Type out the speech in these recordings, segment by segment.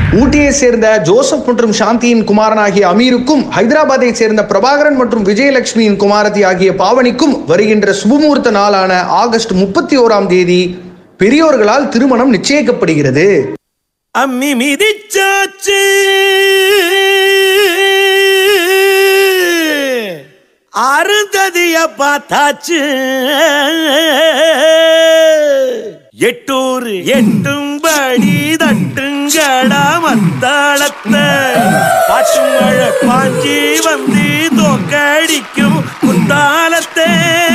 ஊட்டியை சேர்ந்த ஜோசப் மற்றும் சாந்தியின் குமாரன் ஆகிய அமீருக்கும் ஹைதராபாத்தை சேர்ந்த பிரபாகரன் மற்றும் விஜயலட்சுமியின் குமாரதி ஆகிய பாவனிக்கும் வருகின்ற சுபமுகூர்த்த நாளான ஆகஸ்ட் முப்பத்தி ஓராம் தேதி பெரியோர்களால் திருமணம் நிச்சயிக்கப்படுகிறது அம்மி மிதிச்சாச்சு அருந்ததிய பார்த்தாச்சு எட்டூர் எட்டும்படி தட்டுங்கடா மத்தாளத்தை பாட்டு மழை பாஞ்சி வந்து தோக்கடிக்கும் குத்தாலத்தை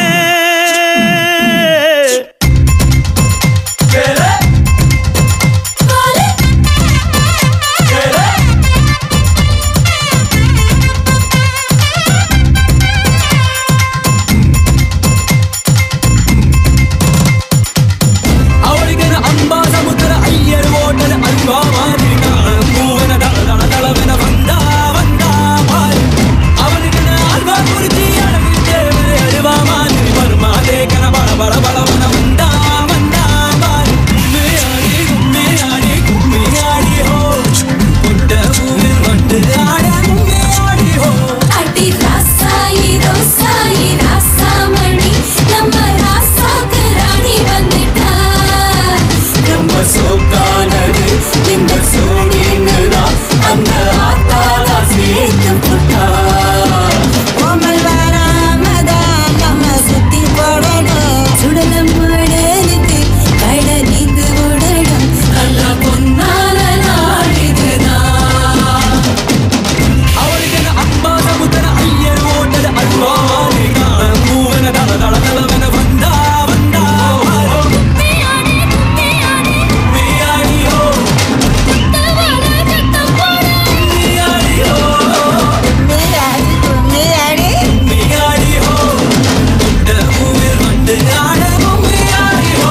ಅವಳಿಗನ ಅಂಬಾ ಸಮುದ್ರ ಅಯ್ಯರು ಓಟದ ಅಲ್ವಾ ಮಾದಿಗ ಮೂವನ ದಳ ದಳ ದಳವೆನ ಬಂದ ಬಂದ ಬಾರಿ ಅವನಿಗನ ಅಲ್ವಾ ಕುರಿತಿ ಅಡಗಿ ದೇವರೇ ಅಳುವ ಮಾದಿರಿ ಬರ್ಮ ದೇಕನ ಬಳ ಬಳ ಬಳವನ ಬಂದ ಬಂದ ಬಾರಿ கும்மியாடி கும்மியாடி கும்மியாடி ஹோ கொண்ட பூமி வண்டு ஆட கும்மியாடி ஹோ அடி ராசாயி ரோசாயி ராசாமணி நம்ம ராசாக்கு ராணி வந்துட்டா நம்ம சோக்கானது இந்த சோனிங்கதா அந்த ஆத்தாளா சேர்த்து புட்டா கோமல் வராமதா நம்ம சுத்தி போடணும் சுடலம் முடலுக்கு கட நீந்து விடணும் நல்ல பொன்னால நாடிதுதான் ಅವಳಿಗನ ಅಂಬಾ ಸಮುದ್ರ ಅಯ್ಯರು ಓಟದ ಅಲ್ವಾ ಮಾಲಿಗ ಮೂವನ ದಳ ದಳ ದಳವನ ಬಂದ ಬಂದ கும்மியாடி கும்மியாடி ಕುಮ್ಮಿಯಾಡಿ ಹೋ தவள கட்டம் போட ಕುಮ್ಮಿಯಾಡಿ ಹೋ கும்மியாடி கும்மியாடி ಕುಮ್ಮಿಯಾಡಿ ಹೋ கொண்ட பூமி வண்டு ஆட கும்மியாடி ஹோ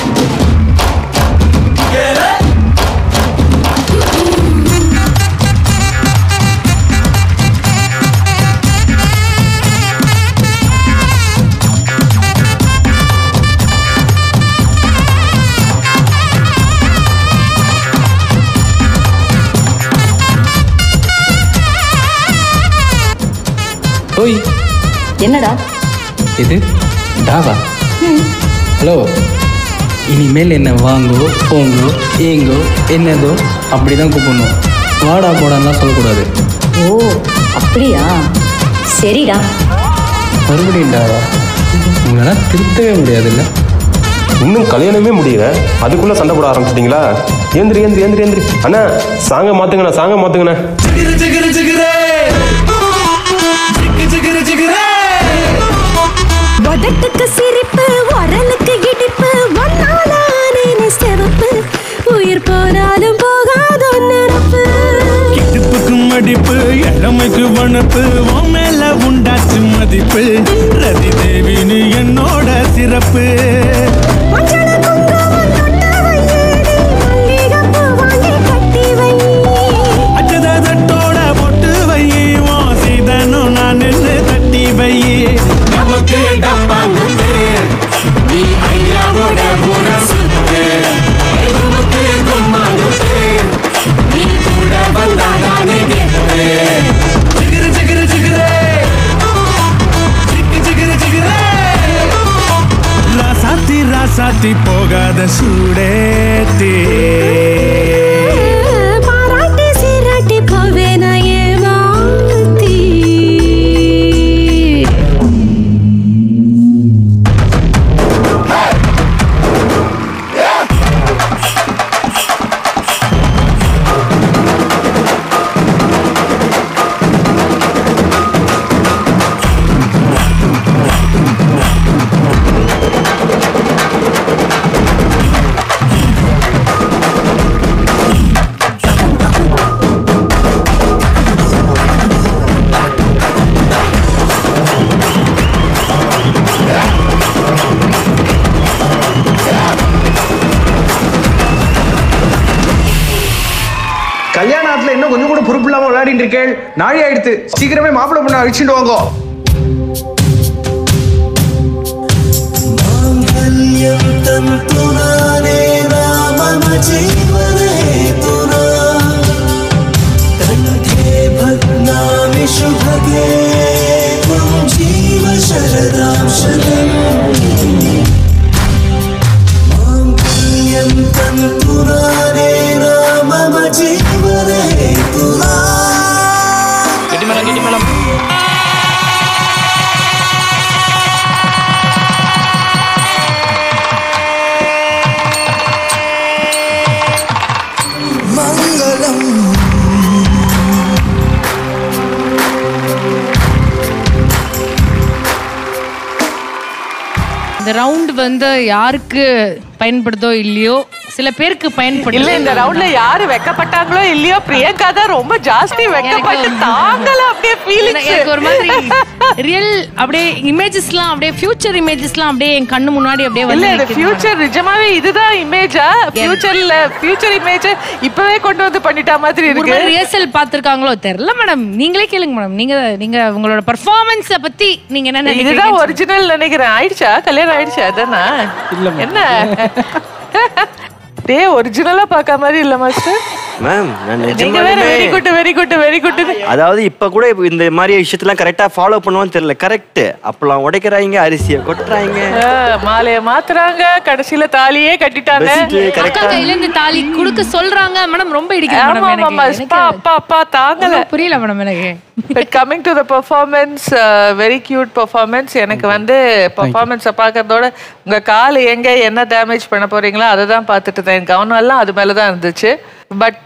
ஓய் என்னடா இது டாவா ஹலோ இனிமேல் என்ன வாங்கோ போங்கோ ஏங்கோ என்னதோ அப்படி தான் கூப்பிடணும் வாடா போடான்லாம் சொல்லக்கூடாது ஓ அப்படியா சரிடா மறுபடியும் டாவா உங்களால் திருத்தவே முடியாதுல்ல இன்னும் கல்யாணமே முடியல அதுக்குள்ள சண்டை போட ஆரம்பிச்சிட்டீங்களா ஏந்திரி ஏந்திரி ஏந்திரி ஏந்திரி அண்ணா சாங்க மாத்துங்கண்ணா சாங்க மாத்துங்கண்ணா ஜிகிரு ஜிகிரு ஜிகிரே ஜிகு ஜிகிரு ஜிகிரே உதட்டுக்கு சிரிப்பு உரலுக்கு இடிப்பு ஒன்னாலானே சிவப்பு உயிர் போனாலும் போகாத நினப்பு இடுப்புக்கு மடிப்பு இளமைக்கு வனப்பு உன் மேல உண்டாச்சு மதிப்பு ரதி தேவினு என்னோட சிறப்பு மஞ்சள குங்குமம் தொட்டு வையேடி, மல்லிகைப்பூ வாங்கி கட்டி வை. அச்சத தட்டோட பொட்டு வை உன் சீதனும் நான் நின்று தட்டி வை நமக்கு டப்பா முன்னே நீ ஐயாவோட புற சுத்து நமக்கு கும்மா முத்து நீ கூட வந்தாதானே கேட்பே ஜிகிரு ஜிகிரு ஜிகிரே ஜிகு ஜிகிரு ஜிகிரே ராசாத்தி ராசாத்தி போகாத சூடேத்தே பாராட்டி சீராட்டி போவேனா ஏமாத்தி. கல்யாணத்துல இன்னும் கொஞ்சம் கூட பொறுப்பு இல்லாம விளையாடிட்டு இருக்கேன் நாழி ஆயிடுத்து சீக்கிரமே மாப்பிள்ளை பொண்ணை அழிச்சுட்டு வாங்கோ तन्तुना रे राम जीवने तुना இந்த ரவுண்ட் வந்து யாருக்கு பயன்படுதோ இல்லையோ சில பேருக்கு பயன்படுது இல்ல இந்த ரவுண்ட்ல யாரு வெக்கப்பட்டாங்களோ இல்லையோ பிரியங்கா தான் ரொம்ப ஜாஸ்தி வெக்கப்பட்டு தாங்கல அப்படியே ஃபீலிங்ஸ் எனக்கு ஒரு மாதிரி ரியல் அப்படியே இமேஜஸ்லாம் அப்படியே ஃபியூச்சர் இமேஜஸ்லாம் அப்படியே என் கண்ணு முன்னாடி அப்படியே இல்ல வந்து இது நிக்குது ஃபியூச்சர் நிஜமாவே இதுதான் இமேஜா ஃபியூச்சர்ல ஃபியூச்சர் இமேஜ் இப்பவே கொண்டு வந்து பண்ணிட்டா மாதிரி ஒரு இருக்கு மாதிரி ரிஹர்சல் பார்த்திருக்காங்களோ தெரியல மேடம் நீங்களே கேளுங்க மேடம் நீங்க நீங்க உங்களோட பெர்ஃபார்மன்ஸ பத்தி நீங்க என்ன இதுதான் நினைக்கிறீங்க ஒரிஜினல் நினைக்கிறேன் ஆயிடுச்சா கல்யாணம் ஆயிடுச்சா அதானா என்ன டே ஒரிஜினலா பார்க்க மாதிரி இல்ல மாஸ்டர் மேம் நான் நீங்க வேற நிஜமாலுமே very good very good very good அதாவது இப்ப கூட இப்ப இந்த மாதிரி விஷயத்தெல்லாம் கரெக்டா ஃபாலோ பண்ணுவான்னு தெரியல கரெக்ட் அப்பெல்லாம் உடைக்கிறாங்க அரிசியை கொட்டுறாங்க மாலைய மாத்துறாங்க கடைசியில தாலியே கட்டிட்டாங்க Best, correct அக்கா ஆ. கையில இருந்து தாலி குடுக்க சொல்றாங்க மேடம் ரொம்ப இடிக்குது ஆமா மேடம் ஆமா எனக்கு அப்பா அப்பா அப்பா தாங்கல ஒண்ணும் புரியல மேடம் எனக்கு but coming to the performance very cute performance எனக்கு வந்து பெர்ஃபார்மன்ஸை பார்க்கறதோட உங்க கால் எங்க என்ன டேமேஜ் பண்ண போறீங்களோ அதை தான் பார்த்துட்டு இருந்தேன் என் கவனம் எல்லாம் அது மேல தான் இருந்துச்சு but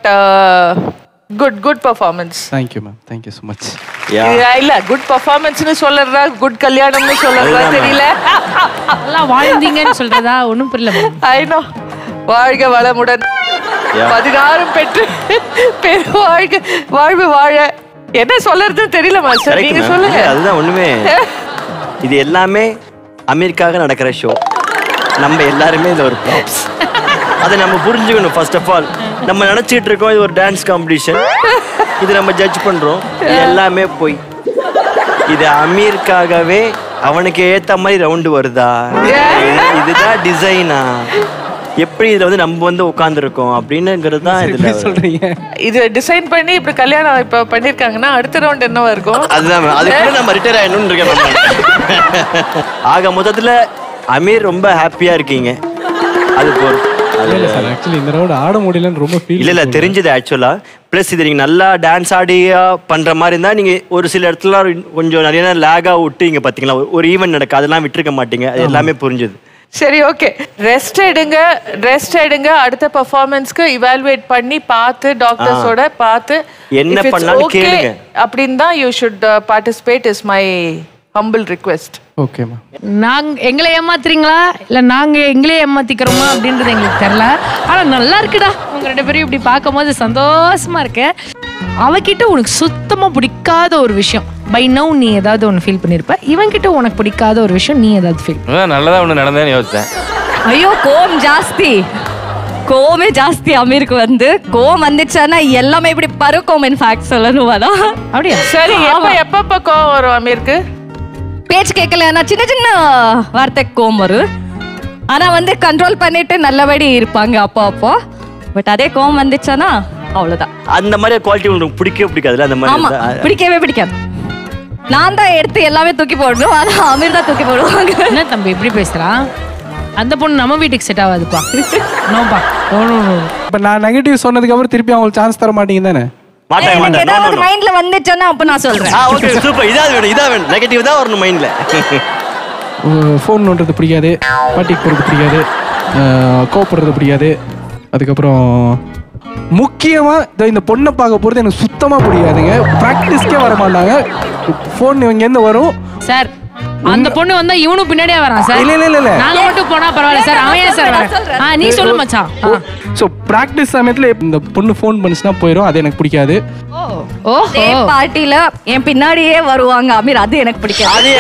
good good performance thank you ma'am thank you so much இல்ல குட் பெர்ஃபார்மன்ஸ்னு சொல்றதா குட் கல்யாணம்னு சொல்றதா அதுதான் தெரியல நல்லா வாழ்ந்தீங்கன்னு சொல்றதா ஒண்ணும் புரியல மேடம் ஐ நோ வாழ்க வளமுடன் பதினாறும் பெற்று பெரு வாழ்க வாழ்வு வாழ என்ன சொல்றதுன்னு தெரியல மாஸ்டர் Correct, நீங்க ma'am. சொல்லுங்க இல்ல, அதுதான் ஒண்ணுமே இது எல்லாமே அமெரிக்காக நடக்கிற ஷோ நம்ம எல்லாருமே இது ஒரு ப்ராப்ஸ் அதை நம்ம புரிஞ்சுக்கணும் ஃபர்ஸ்ட் ஆஃப் ஆல் நம்ம நினைச்சிட்டு இருக்கோம் இது ஒரு டான்ஸ் காம்படிஷன் இது நம்ம ஜட்ஜ் பண்றோம் இது எல்லாமே போய் இது அமீருக்காகவே அவனுக்கு ஏத்த மாதிரி ரவுண்டு வருதா இது- இதுதான் டிசைனா எப்படி இதுல வந்து நம்ம வந்து உட்காந்துருக்கோம் அப்படின்னுங்கிறது தான் இதுல சொல்றீங்க இது டிசைன் பண்ணி இப்படி கல்யாணம் இப்ப பண்ணிருக்காங்கன்னா அடுத்த ரவுண்ட் என்னவா இருக்கும் அதுதான் ma'am. அதுக்குள்ள நம்ம ரிட்டையர் ஆயிடணும்னு இருக்கேன் ma'am. ஆக மொத்தத்துல அமீர் ரொம்ப ஹாப்பியா இருக்கீங்க அது போதும் அது இல்ல சார் ஆக்சுவலி இந்த ரவுண்ட் ஆட முடியலன்னு ரொம்ப ஃபீல் இல்ல இல்ல தெரிஞ்சது ஆக்சுவலா ப்ளஸ் இது நீங்க நல்லா டான்ஸ் ஆடியா பண்ற மாதிரி இருந்தா நீங்க ஒரு சில இடத்துல கொஞ்சம் நிறைய நேரம் லேகா விட்டு இங்க பாத்தீங்களா ஒரு ஈவென்ட் நடக்கு அதெல்லாம் விட்டுருக்க மாட்டீங்க அது எல்லாமே புரிஞ்சுது சரி ஓகே ரெஸ்ட் எடுங்க ரெஸ்ட் எடுங்க அடுத்த பெர்ஃபார்மன்ஸ்க்கு இவாலுவேட் பண்ணி பார்த்து டாக்டர்ஸோட பார்த்து என்ன if it's பண்ணாலும் okay கேளுங்க. அப்படின்னு தான் you should participate is my humble request okay ma'am நாங்க எங்களை ஏமாத்துறீங்களா இல்ல நாங்க எங்களே ஏமாத்திக்கிறோமா அப்படின்றது எங்களுக்கு தெரியல ஆனா நல்லா இருக்குடா உங்க ரெண்டு பேரும் இப்படி பார்க்கும்போது சந்தோஷமா இருக்கேன் அவகிட்ட உனக்கு சுத்தமா பிடிக்காத ஒரு விஷயம் பை நவ் நீ ஏதாவது ஒன்று ஃபீல் பண்ணிருப்ப இவன் கிட்ட உனக்கு பிடிக்காத ஒரு விஷயம் நீ ஏதாவது ஃபீல் அதான் நல்லதா ஒண்ணு நடந்தேன்னு யோசிச்சேன் ஐயோ கோவம் ஜாஸ்தி கோவமே ஜாஸ்தி அமீருக்கு வந்து கோவம் வந்துச்சானா எல்லாமே இப்படி பறக்கும் இன்ஃபேக்ட் சொல்லணும் அதான் அப்படியா சரி எப்ப எப்பப்ப கோவம் வரும் அமீருக்கு பேச்சு கேட்கலன்னா சின்ன சின்ன வார்த்தை கோவம் வரும் ஆனா வந்து கண்ட்ரோல் பண்ணிட்டு நல்லபடி இருப்பாங்க அப்போ அப்போ பட் அதே கோவம் வந்துச்சானா அவ்வளவுதான் அந்த மாதிரி குவாலிட்டி உங்களுக்கு பிடிக்கவே பிடிக்காதுல்ல அந்த மாதிரி ஆமா இருந்தா- பிடிக்கவே பிடிக்காது நான் தான் எடுத்து எல்லாமே தூக்கி போடணும் ஆனா அமீர் தான் தூக்கி போடுவாங்க என்ன தம்பி இப்படி பேசுறான் அந்த பொண்ணு நம்ம வீட்டுக்கு செட் ஆகாதுப்பா நோப்பா நோ நோ நோ இப்போ நான் நெகட்டிவ் சொன்னதுக்கு அப்புறம் திருப்பி அவங்களுக்கு சான்ஸ் தர மாட்டீங்க தானே மாட்டாங்க எனக்கு மாட்டாங்க No, no, ஏதாவது no. மைண்ட்ல வந்துச்சுன்னா அப்ப நான் சொல்றேன் ஆ ஓகே சூப்பர் இதான் வேணும் இதான் வேணும் நெகட்டிவ் தான் வரணும் மைண்ட்ல ஃபோன் நோண்டுறது பிடிக்காது பாட்டிக்கு போகிறது பிடிக்காது அஹ், கோவப்படுறது பிடிக்காது அதுக்கப்புறம் முக்கியமாக இந்த பொண்ணை பார்க்க போகிறது எனக்கு சுத்தமாக பிடிக்காதுங்க ப்ராக்டிஸ்க்கே வர மாட்டாங்க ஃபோன் இங்கேருந்து வரும் சார் அந்த பொண்ணு வந்தா இவனும் பின்னாடியே வரான் சார் இல்ல, இல்ல, இல்ல, இல்ல. நாங்க மட்டும் போனா பரவாயில்ல சார் அவன் ஏன் சார் நான் சொல்றேன். வரேன் ஆ நீ சொல்லு மச்சான் ஆ. ஸோ ப்ராக்டிஸ் சமயத்தில் இந்த பொண்ணு ஃபோன் பண்ணுச்சுன்னா போயிடும் அது எனக்கு பிடிக்காது ஓஹோ அதே பார்ட்டில என் பின்னாடியே வருவாங்க அமீர் அது எனக்கு பிடிக்காது அதே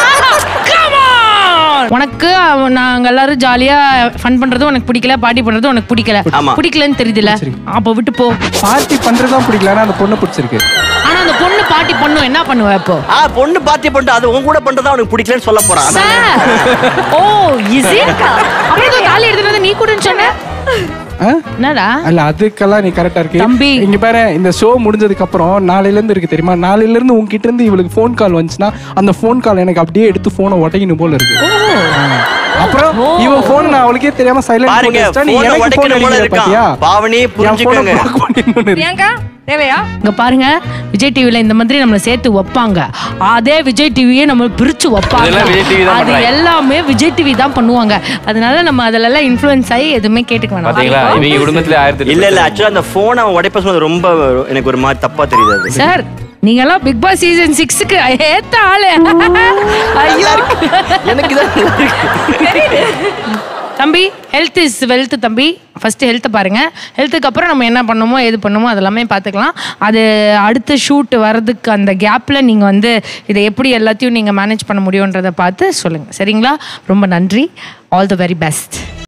உனக்கு அவன் நாங்க எல்லாரும் ஜாலியா ஃபன் பண்றது உனக்கு பிடிக்கல பாட்டி பண்றது உனக்கு பிடிக்கல ஆமா. பிடிக்கலன்னு தெரியுதுல அப்ப விட்டு போ பார்ட்டி பண்ணுறது தான் பிடிக்கல ஆனால் அந்த பொண்ணை பிடிச்சிருக்கு ஆனா அந்த பொண்ணு பாட்டி பண்ணும் என்ன பண்ணுவ இப்போ ஆ பொண்ணு பார்ட்டி பண்ணிட்டு அது உன் கூட பண்றதா அவனுக்கு பிடிக்கலன்னு சொல்ல போறான் அதானே? சார் ஓ இஸ் இட் அப்படியே ஏதோ தாலி எடுத்துட்டு வந்து நீ கூடன்னு சொன்ன ஆ என்னடா அல்ல அதுக்கெல்லாம் நீ கரெக்டா இருக்கு தம்பி. இங்க பாரு இந்த ஷோ முடிஞ்சதுக்கு அப்புறம் நாளையில இருந்து இருக்கு தெரியுமா நாளையில இருந்து உங்ககிட்ட இருந்து இவளுக்கு ஃபோன் கால் வந்துச்சுன்னா அந்த ஃபோன் கால் எனக்கு அப்படியே எடுத்து போனை உடைக்கணும் போல இருக்கு ஆ. அப்புறம் இவன் போன் நான் அவளுக்கே தெரியாம சைலண்ட் பாருங்க போட்டு நீ phone-அ எனக்கு உடைக்கணும் போன் போல அடிக்கிற இருக்கான். பாத்தியா பாவனி என் phone-அ புரிஞ்சுக்கோங்க block பண்ணிடணும்னு இருக்கு. பிரியங்கா தேவையா இங்க பாருங்க விஜய் டிவில இந்த மாதிரி நம்மள சேர்த்து வைப்பாங்க அதே விஜய் டிவியே நம்ம பிரிச்சு வைப்பாங்க இதெல்லாம் விஜய் TV தான் அது பண்றாங்க. எல்லாமே விஜய் டிவி தான் பண்ணுவாங்க அதனால நம்ம அதுல எல்லாம் இன்ஃபுளுன்ஸ் ஆகி எதுவுமே கேட்டுக்க வேணாம் பாத்தீங்களா இவங்க குடும்பத்துல ஆயிரத்தி இல்ல இல்ல ஆக்சுவலா அந்த போன் அவன் உடைப்ப சொன்னது ரொம்ப எனக்கு ஒரு மாதிரி தப்பா தெரியுது அது சார் நீங்கெல்லாம் பிக் பாஸ் சீசன் சிக்ஸுக்கு ஏத்த ஆளு ஐயோ எனக்கு தம்பி ஹெல்த் இஸ் வெல்த் தம்பி ஃபர்ஸ்ட் ஹெல்த்தை பாருங்க ஹெல்த்துக்கு அப்புறம் நம்ம என்ன பண்ணுமோ எது பண்ணுமோ அதெல்லாமே பார்த்துக்கலாம் அது அடுத்த ஷூட் வர்றதுக்கு அந்த கேப்பில் நீங்கள் வந்து இதை எப்படி எல்லாத்தையும் நீங்கள் மேனேஜ் பண்ண முடியுன்றதை பார்த்து சொல்லுங்கள் சரிங்களா ரொம்ப நன்றி ஆல் தி வெரி பெஸ்ட்